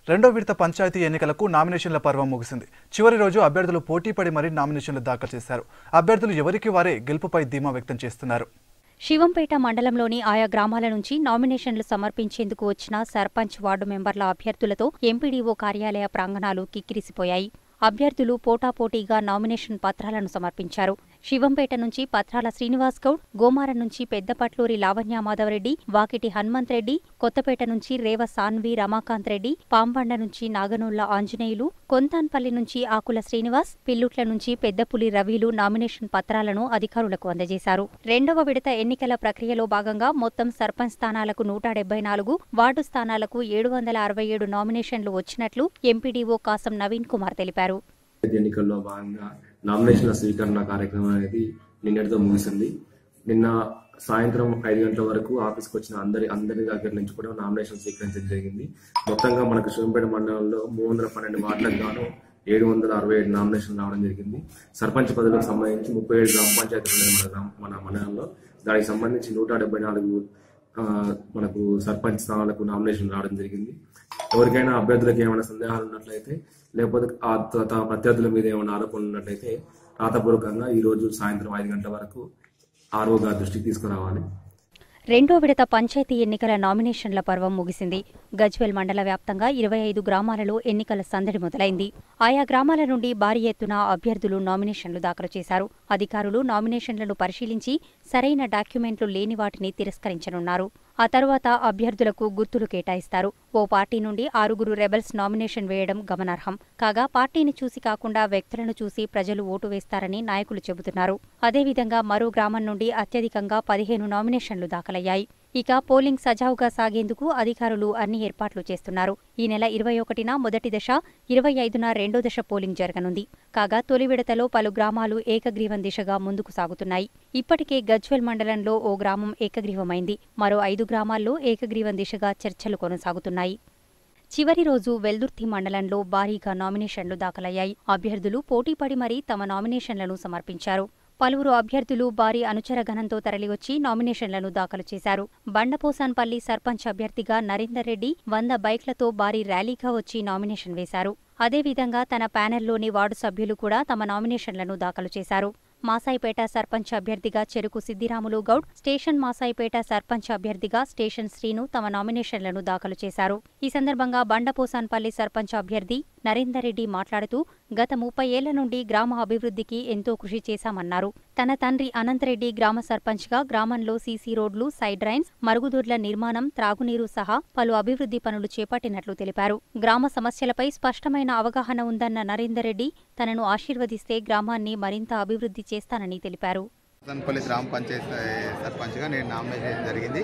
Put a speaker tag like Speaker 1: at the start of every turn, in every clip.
Speaker 1: రెండో విడత పంచాయతీ ఎన్నికలకు నామినేషన్ల పర్వం ముగిసింది చివరి రోజు అభ్యర్థులు పోటీపడి మరీ నామినేషన్లు దాఖలు చేశారు అభ్యర్థులు ఎవరికి వారే గెలుపుపై ధీమా వ్యక్తం చేస్తున్నారు
Speaker 2: శివంపేట మండలంలోని ఆయా గ్రామాల నుంచి నామినేషన్లు సమర్పించేందుకు వచ్చిన సర్పంచ్ వార్డు మెంబర్ల అభ్యర్థులతో ఎంపీడీఓ కార్యాలయ ప్రాంగణాలు కిక్కిరిసిపోయాయి అభ్యర్థులు పోటాపోటీగా నామినేషన్ పత్రాలను సమర్పించారు శివంపేట నుంచి పత్రాల శ్రీనివాస్ గౌడ్ గోమారం నుంచి పెద్దపట్లూరి లావణ్య మాధవరెడ్డి వాకిటి హనుమంత్ రెడ్డి కొత్తపేట నుంచి రేవ సాన్వి రమాకాంత్ రెడ్డి పాంబండ నుంచి నాగనూళ్ల ఆంజనేయులు కొంతాన్పల్లి నుంచి ఆకుల శ్రీనివాస్ పిల్లుట్ల నుంచి పెద్దపులి రవిలు నామినేషన్ పత్రాలను అధికారులకు అందజేశారు రెండవ విడత ఎన్నికల ప్రక్రియలో భాగంగా మొత్తం సర్పంచ్ స్థానాలకు నూట డెబ్బై నాలుగు వార్డు స్థానాలకు ఏడు వందల అరవై ఏడు నామినేషన్లు వచ్చినట్లు ఎంపీడీఓ కాసం నవీన్ కుమార్ తెలిపారు
Speaker 3: ఎన్నికల్లో భాగంగా నామినేషన్ల స్వీకరణ కార్యక్రమం అనేది నిన్నటితో ముగిసింది నిన్న సాయంత్రం ఐదు గంటల వరకు ఆఫీస్కి వచ్చిన అందరి అందరి దగ్గర నుంచి కూడా నామినేషన్ స్వీకరించడం జరిగింది మొత్తంగా మనకు శివంపేట మండలంలో మూడు వందల పన్నెండు వార్డులకు గాను ఏడు వందల అరవై ఏడు నామినేషన్ రావడం జరిగింది సర్పంచ్ పదవులకు సంబంధించి ముప్పై ఏడు గ్రామ పంచాయతీలు ఉన్నాయి మన గ్రామ మన మండలంలో దానికి సంబంధించి నూట డెబ్బై నాలుగు ఆ, మనకు సర్పంచ్ స్థానాలకు నామినేషన్ రావడం జరిగింది ఎవరికైనా అభ్యర్థులకు ఏమైనా సందేహాలు ఉన్నట్లయితే లేకపోతే ఆ త- త- ప్రత్యర్థుల మీద ఏమైనా ఆరోపణలు ఉన్నట్లయితే రాతపూర్వకంగా ఈ రోజు సాయంత్రం ఐదు గంటల వరకు ఆర్ఓ గారి దృష్టికి తీసుకురావాలి
Speaker 2: రెండో విడత పంచాయతీ ఎన్నికల నామినేషన్ల పర్వం ముగిసింది గజ్వెల్ మండల వ్యాప్తంగా ఇరవై ఐదు గ్రామాలలో ఎన్నికల సందడి మొదలైంది ఆయా గ్రామాల నుండి భారీ ఎత్తున అభ్యర్థులు నామినేషన్లు దాఖలు చేశారు అధికారులు నామినేషన్లను పరిశీలించి సరైన డాక్యుమెంట్లు లేని వాటిని తిరస్కరించనున్నారు ఆ తరువాత అభ్యర్థులకు గుర్తులు కేటాయిస్తారు ఓ పార్టీ నుండి ఆరుగురు రెబల్స్ నామినేషన్ వేయడం గమనార్హం కాగా పార్టీని చూసి కాకుండా వ్యక్తులను చూసి ప్రజలు ఓటు వేస్తారని నాయకులు చెబుతున్నారు అదేవిధంగా మరో గ్రామం నుండి అత్యధికంగా పదిహేను నామినేషన్లు దాఖలయ్యాయి ఇక పోలింగ్ సజావుగా సాగేందుకు అధికారులు అన్ని ఏర్పాట్లు చేస్తున్నారు ఈ నెల ఇరవై ఒకటిన మొదటి దశ ఇరవై ఐదున రెండో దశ పోలింగ్ జరగనుంది కాగా తొలి విడతలో పలు గ్రామాలు ఏకగ్రీవం దిశగా ముందుకు సాగుతున్నాయి ఇప్పటికే గజ్వెల్ మండలంలో ఓ గ్రామం ఏకగ్రీవమైంది మరో ఐదు గ్రామాల్లో ఏకగ్రీవం దిశగా చర్చలు కొనసాగుతున్నాయి చివరి రోజు వెల్దుర్తి మండలంలో భారీగా నామినేషన్లు దాఖలయ్యాయి అభ్యర్థులు పోటీపడి మరీ తమ నామినేషన్లను సమర్పించారు పలువురు అభ్యర్థులు భారీ అనుచరగణంతో తరలివచ్చి నామినేషన్లను దాఖలు చేశారు బండపోసాన్పల్లి సర్పంచ్ అభ్యర్థిగా నరేందర్ రెడ్డి వంద బైక్లతో భారీ ర్యాలీగా వచ్చి నామినేషన్ వేశారు అదేవిధంగా తన ప్యానెల్లోని వార్డు సభ్యులు కూడా తమ నామినేషన్లను దాఖలు చేశారు మాసాయిపేట సర్పంచ్ అభ్యర్థిగా చెరుకు సిద్దిరాములు గౌడ్ స్టేషన్ మాసాయిపేట సర్పంచ్ అభ్యర్థిగా స్టేషన్ శ్రీను తమ నామినేషన్లను దాఖలు చేశారు ఈ సందర్భంగా బండపోసాన్పల్లి సర్పంచ్ అభ్యర్థి నరేందర్ రెడ్డి మాట్లాడుతూ గత ముప్పై ఏళ్ల నుండి గ్రామ అభివృద్ధికి ఎంతో కృషి చేశామన్నారు తన తండ్రి అనంతరెడ్డి గ్రామ సర్పంచ్గా గ్రామంలో సీసీ రోడ్లు సైడ్ డ్రైన్స్ మరుగుదొడ్ల నిర్మాణం త్రాగునీరు సహా పలు అభివృద్ధి పనులు చేపట్టినట్లు తెలిపారు గ్రామ సమస్యలపై స్పష్టమైన అవగాహన ఉందన్న నరేందర్ రెడ్డి తనను ఆశీర్వదిస్తే గ్రామాన్ని మరింత అభివృద్ధి చేస్తానని తెలిపారు
Speaker 4: మదనపల్లి గ్రామ పంచాయతీ సర్పంచ్గా నేను నామినేట్ చేయడం జరిగింది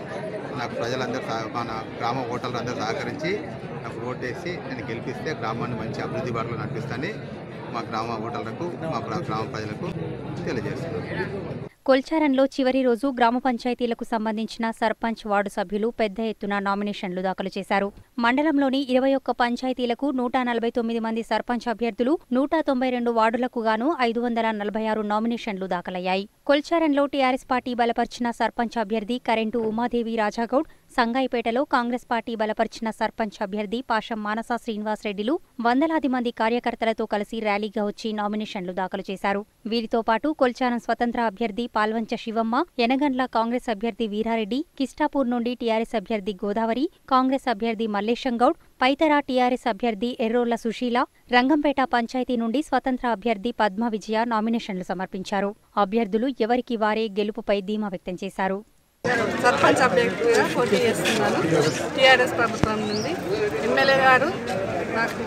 Speaker 4: నాకు ప్రజలందరూ సహ- మన గ్రామ ఓటర్లు అందరూ సహకరించి నాకు ఓటేసి నేను గెలిపిస్తే గ్రామాన్ని మంచి అభివృద్ధి బాటలో నడిపిస్తానని మా గ్రామ ఓటర్లకు మా ప్ర- గ్రామ ప్రజలకు తెలియజేస్తున్నాను
Speaker 2: కొల్చారంలో చివరి రోజు గ్రామ పంచాయతీలకు సంబంధించిన సర్పంచ్ వార్డు సభ్యులు పెద్ద ఎత్తున నామినేషన్లు దాఖలు చేశారు మండలంలోని ఇరవై ఒక్క పంచాయతీలకు నూట నలభై తొమ్మిది మంది సర్పంచ్ అభ్యర్థులు నూట తొంభై రెండు వార్డులకు గాను ఐదు వందల నలభై ఆరు నామినేషన్లు దాఖలయ్యాయి కొల్చారంలో టీఆర్ఎస్ పార్టీ బలపరిచిన సర్పంచ్ అభ్యర్థి కరెంటు ఉమాదేవి రాజాగౌడ్ సంగాయిపేటలో కాంగ్రెస్ పార్టీ బలపరిచిన సర్పంచ్ అభ్యర్థి పాషం మానస శ్రీనివాసరెడ్డిలు వందలాది మంది కార్యకర్తలతో కలిసి ర్యాలీగా వచ్చి నామినేషన్లు దాఖలు చేశారు వీరితో పాటు కొల్చారం స్వతంత్ర అభ్యర్థి పాల్వంచ శివమ్మ యనగండ్ల కాంగ్రెస్ అభ్యర్థి వీరారెడ్డి కిస్టాపూర్ నుండి టీఆర్ఎస్ అభ్యర్థి గోదావరి కాంగ్రెస్ అభ్యర్థి మల్లేశం గౌడ్ పైతరా టీఆర్ఎస్ అభ్యర్థి ఎర్రోళ్ల సుశీల రంగంపేట పంచాయతీ నుండి స్వతంత్ర అభ్యర్థి పద్మ విజయ నామినేషన్లు సమర్పించారు అభ్యర్థులు ఎవరికి వారే గెలుపుపై ధీమా వ్యక్తం చేశారు
Speaker 5: సర్పంచ్ అభ్యర్థిగా పోటీ చేస్తున్నాను టీఆర్ఎస్ ప్రభుత్వం నుండి ఎమ్మెల్యే గారు నాకు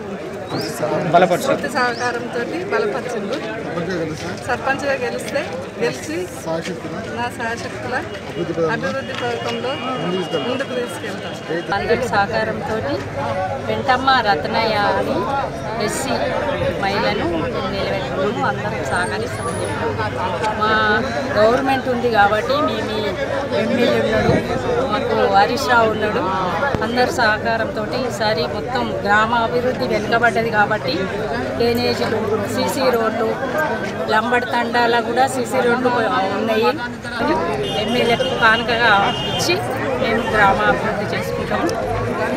Speaker 5: పూర్తి సహకారంతో బలపరిచిండు సర్పంచ్గా గెలిస్తే గెలిచి నా సహశక్తుల అభివృద్ధి పథకంలో ముందుకు తీసుకెళ్తాను
Speaker 6: అందరి సహకారంతో వెంటమ్మ రత్నయ్య అని ఎస్సీ మహిళను నిలబెట్టుకున్నాము అందరం సహకరిస్తామని చెప్పాము మా గవర్నమెంట్ ఉంది కాబట్టి మేము ఎమ్మెల్యే ఉన్నాడు మాకు హరీష్ రావు ఉన్నాడు అందరి సహకారంతో ఈసారి మొత్తం గ్రామ అభివృద్ధి వెనుకబడ్డది కాబట్టి డ్రైనేజీలు సీసీ రోడ్లు లంబడి తండాల కూడా సీసీ రోడ్లు ఉన్నాయి ఎమ్మెల్యేకు కానుకగా ఇచ్చి మేము గ్రామ అభివృద్ధి చేసుకుంటాము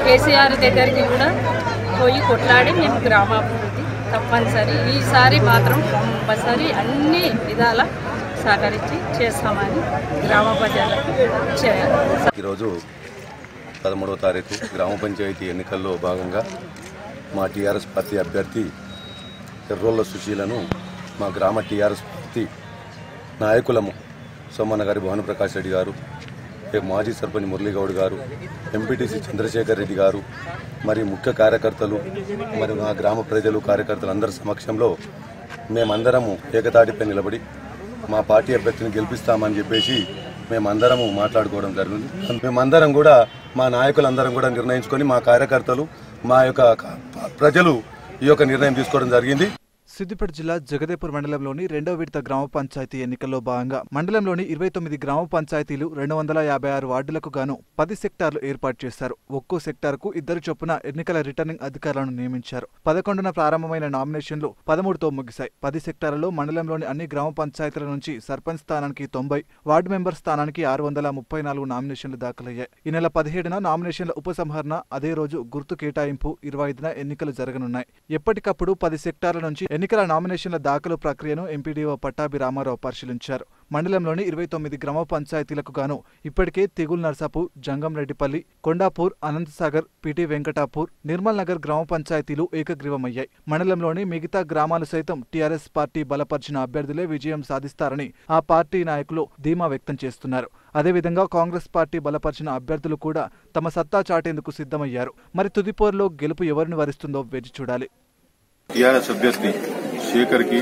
Speaker 6: కేసీఆర్ దగ్గరికి కూడా పోయి కొట్లాడి మేము గ్రామాభివృద్ధి తప్పనిసరి ఈసారి మాత్రం కంపల్సరి అన్ని విధాల సహకరించి చేస్తామని గ్రామ ప్రజలకు చేయాలి
Speaker 7: ఈరోజు పదమూడవ తారీఖు గ్రామ పంచాయతీ ఎన్నికల్లో భాగంగా మా టీఆర్ఎస్ పార్టీ అభ్యర్థి ఎర్రోళ్ళ సుశీలను మా గ్రామ టీఆర్ఎస్ పార్టీ నాయకులము సోమన్న గారి భానుప్రకాష్ రెడ్డి గారు ఏ మాజీ సర్పంచ్ మురళీగౌడ్ గారు ఎంపీటీసీ చంద్రశేఖర్ రెడ్డి గారు మరి ముఖ్య కార్యకర్తలు మరి మా గ్రామ ప్రజలు కార్యకర్తలు అందరి సమక్షంలో మేమందరము ఏకతాటిపై నిలబడి మా పార్టీ అభ్యర్థిని గెలిపిస్తామని చెప్పేసి మేమందరము మాట్లాడుకోవడం జరిగింది మేమందరం కూడా మా నాయకులందరం కూడా నిర్ణయించుకొని మా కార్యకర్తలు మా యొక్క ప్రజలు ఈ యొక్క నిర్ణయం తీసుకోవడం జరిగింది
Speaker 1: సిద్దిపేట జిల్లా జగదేపూర్ మండలంలోని రెండవ విడత గ్రామ పంచాయతీ ఎన్నికల్లో భాగంగా మండలంలోని ఇరవై తొమ్మిది గ్రామ పంచాయతీలు రెండు వందల యాభై ఆరు వార్డులకు గాను పది సెక్టార్లు ఏర్పాటు చేశారు ఒక్కో సెక్టార్కు ఇద్దరు చొప్పున ఎన్నికల రిటర్నింగ్ అధికారులను నియమించారు పదకొండున ప్రారంభమైన నామినేషన్లు పదమూడుతో ముగిశాయి పది సెక్టార్లలో మండలంలోని అన్ని గ్రామ పంచాయతీల నుంచి సర్పంచ్ స్థానానికి తొంభై వార్డు మెంబర్ స్థానానికి ఆరు వందల ముప్పై నాలుగు నామినేషన్లు దాఖలయ్యాయి ఈ నెల పదిహేడున నామినేషన్ల ఉపసంహరణ అదే రోజు గుర్తు కేటాయింపు ఇరవై ఐదున ఎన్నికలు జరగనున్నాయి ఎప్పటికప్పుడు పది సెక్టార్ల నుంచి ఎన్నికల నామినేషన్ల దాఖలు ప్రక్రియను ఎంపీడీఓ పట్టాభి రామారావు పరిశీలించారు మండలంలోని ఇరవై తొమ్మిది గ్రామ పంచాయతీలకు గాను ఇప్పటికే తెగుల్ నర్సాపూర్ జంగంరెడ్డిపల్లి కొండాపూర్ అనంతసాగర్ పిటి వెంకటాపూర్ నిర్మల్ నగర్ గ్రామ పంచాయతీలు ఏకగ్రీవమయ్యాయి మండలంలోని మిగతా గ్రామాలు సైతం టీఆర్ఎస్ పార్టీ బలపరిచిన అభ్యర్థులే విజయం సాధిస్తారని ఆ పార్టీ నాయకులు ధీమా వ్యక్తం చేస్తున్నారు అదేవిధంగా కాంగ్రెస్ పార్టీ బలపరిచిన అభ్యర్థులు కూడా తమ సత్తా చాటేందుకు సిద్ధమయ్యారు మరి తుదిపోరులో గెలుపు ఎవరిని వరిస్తుందో వేచి చూడాలి
Speaker 7: టీఆర్ఎస్ అభ్యర్థి శేఖర్కి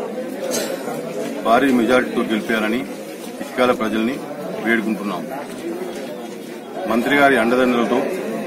Speaker 7: భారీ మెజారిటీతో గెలిపేయాలని ఇటుకాల ప్రజల్ని వేడుకుంటున్నాం మంత్రి గారి అండదండలతో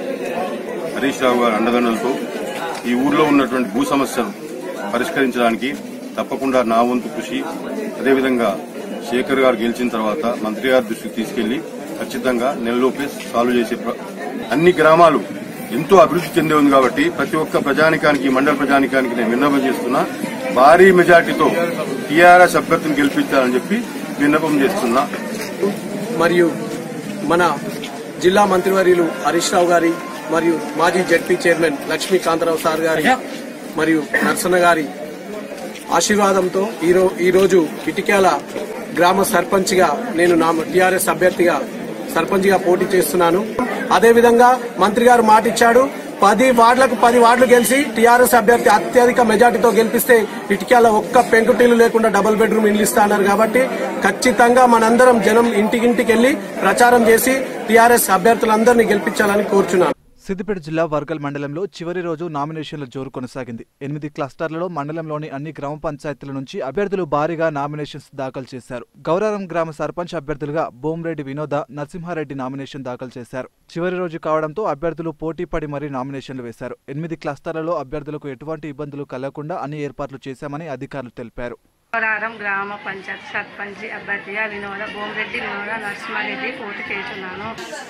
Speaker 7: హరీష్ రావు గారి అండదండలతో ఈ ఊర్లో ఉన్నటువంటి భూ సమస్యలు పరిష్కరించడానికి తప్పకుండా నా వంతు కృషి అదేవిధంగా శేఖర్ గారు గెలిచిన తర్వాత మంత్రి గారి దృష్టికి తీసుకెళ్లి ఖచ్చితంగా నెలలోపే సాల్వ్ చేసే ప్ర- అన్ని గ్రామాలు ఎంతో అభివృద్ధి చెందే ఉంది కాబట్టి ప్రతి ఒక్క ప్రజానికానికి ఈ మండల ప్రజానికానికి నేను విన్నపం చేస్తున్నా భారీ మెజార్టీతో టీఆర్ఎస్ అభ్యర్థిని గెలిపించాలని చెప్పి విన్నపం చేస్తున్నా
Speaker 8: మరియు మన జిల్లా మంత్రివర్యులు హరీష్ రావు గారి మరియు మాజీ జడ్పీ చైర్మన్ లక్ష్మీకాంతరావు సార్ గారి మరియు నర్సన్న గారి ఆశీర్వాదంతో ఈరో ఈరోజు ఇటిక్యాల గ్రామ సర్పంచ్ గా నేను నా టీఆర్ఎస్ అభ్యర్థిగా సర్పంచ్ గా పోటీ చేస్తున్నాను అదేవిధంగా మంత్రి గారు మాట ఇచ్చాడు పది వార్డులకు పది వార్డులు గెలిచి టీఆర్ఎస్ అభ్యర్థి అత్యధిక మెజార్టీతో గెలిపిస్తే ఇటుకాల ఒక్క పెంకుటీలు లేకుండా డబుల్ బెడ్రూమ్ ఇల్లు ఇస్తా అన్నారు కాబట్టి ఖచ్చితంగా మనందరం జనం ఇంటికింటికి వెళ్లి ప్రచారం చేసి టీఆర్ఎస్ అభ్యర్థులందరినీ గెలిపించాలని కోరుచున్నాను
Speaker 1: సిద్దిపేట జిల్లా వర్గల్ మండలంలో చివరి రోజు నామినేషన్ల జోరు కొనసాగింది ఎనిమిది క్లస్టర్లలో మండలంలోని అన్ని గ్రామ పంచాయతీల నుంచి అభ్యర్థులు భారీగా నామినేషన్స్ దాఖలు చేశారు గౌరారం గ్రామ సర్పంచ్ అభ్యర్థులుగా బోమ్రెడ్డి వినోద నరసింహారెడ్డి నామినేషన్ దాఖలు చేశారు చివరి రోజు కావడంతో అభ్యర్థులు పోటీ పడి మరీ నామినేషన్లు వేశారు ఎనిమిది క్లస్టర్లలో అభ్యర్థులకు ఎటువంటి ఇబ్బందులు కలగకుండా అన్ని ఏర్పాట్లు చేశామని అధికారులు తెలిపారు
Speaker 5: పోరారం గ్రామ పంచాయత్ సర్పంచ్ అభ్యర్థిగా వినోద భూమిరెడ్డి వినోద నరసింహారెడ్డి పోటీ చేస్తున్నాను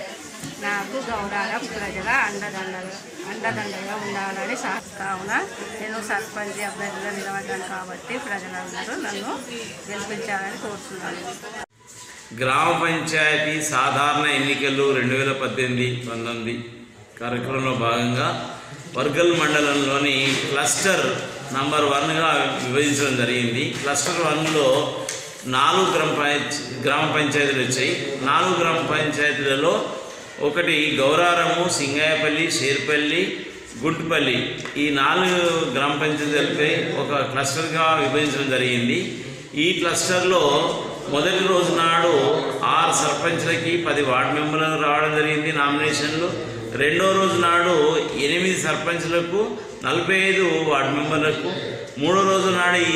Speaker 5: నాకు గౌరారం ప్రజల అండదండలు అండదండగా ఉండాలని కావున నేను సర్పంచ్ అభ్యర్థిగా నిలబడ్డాను కాబట్టి ప్రజలందరూ నన్ను గెలిపించాలని కోరుతున్నాను
Speaker 9: గ్రామ పంచాయతీ సాధారణ ఎన్నికలు రెండు వేల పద్దెనిమిది పంతొమ్మిది కార్యక్రమంలో భాగంగా వర్గల్ మండలంలోని క్లస్టర్ నంబర్ వన్గా విభజించడం జరిగింది క్లస్టర్ వన్లో నాలుగు గ్రామ పంచ గ్రామ పంచాయతీలు వచ్చాయి నాలుగు గ్రామ పంచాయతీలలో ఒకటి గౌరారము సింగాయపల్లి షేర్పల్లి గుంటుపల్లి ఈ నాలుగు గ్రామ పంచాయతీలపై ఒక క్లస్టర్గా విభజించడం జరిగింది ఈ క్లస్టర్లో మొదటి రోజు నాడు ఆరు సర్పంచ్లకి పది వార్డు మెంబర్లు రావడం జరిగింది నామినేషన్లు రెండో రోజు నాడు ఎనిమిది సర్పంచ్లకు నలభై ఐదు వార్డు మెంబర్లకు మూడో రోజు నాడు ఈ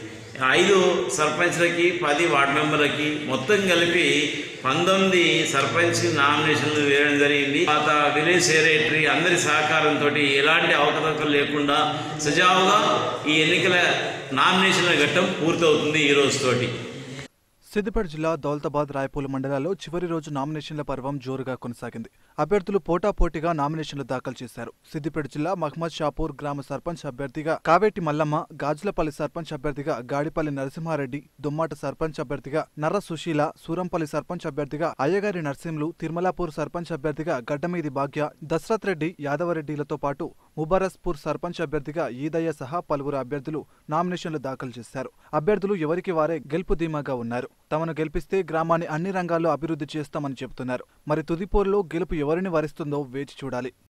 Speaker 9: ఐదు సర్పంచ్లకి పది వార్డు మెంబర్లకి మొత్తం కలిపి పంతొమ్మిది సర్పంచ్ నామినేషన్లు వేయడం జరిగింది తర్వాత విలేజ్ సెక్రటరీ అందరి సహకారంతో ఎలాంటి అవకతవకలు లేకుండా సజావుగా ఈ ఎన్నికల నామినేషన్ల ఘట్టం పూర్తవుతుంది ఈ రోజుతోటి
Speaker 1: సిద్దిపేట జిల్లా దౌలతాబాద్ రాయపూలు మండలాల్లో చివరి రోజు నామినేషన్ల పర్వం జోరుగా కొనసాగింది అభ్యర్థులు పోటాపోటీగా నామినేషన్లు దాఖలు చేశారు సిద్దిపేట జిల్లా మహ్మద్ షాపూర్ గ్రామ సర్పంచ్ అభ్యర్థిగా కావేటి మల్లమ్మ గాజులపల్లి సర్పంచ్ అభ్యర్థిగా గాడిపల్లి నరసింహారెడ్డి దుమ్మాట సర్పంచ్ అభ్యర్థిగా నర్ర సుశీల సూరంపల్లి సర్పంచ్ అభ్యర్థిగా అయ్యగారి నర్సింలు తిరుమలాపూర్ సర్పంచ్ అభ్యర్థిగా గడ్డమీది భాగ్య దశరథ్ రెడ్డి యాదవరెడ్డిలతో పాటు ముబారస్పూర్ సర్పంచ్ అభ్యర్థిగా ఈదయ్య సహా పలువురు అభ్యర్థులు నామినేషన్లు దాఖలు చేశారు అభ్యర్థులు ఎవరికి వారే గెలుపు ధీమాగా ఉన్నారు తమను గెలిపిస్తే గ్రామాన్ని అన్ని రంగాల్లో అభివృద్ధి చేస్తామని చెబుతున్నారు మరి తుదిపోరులో గెలుపు ఎవరిని వరిస్తుందో వేచి చూడాలి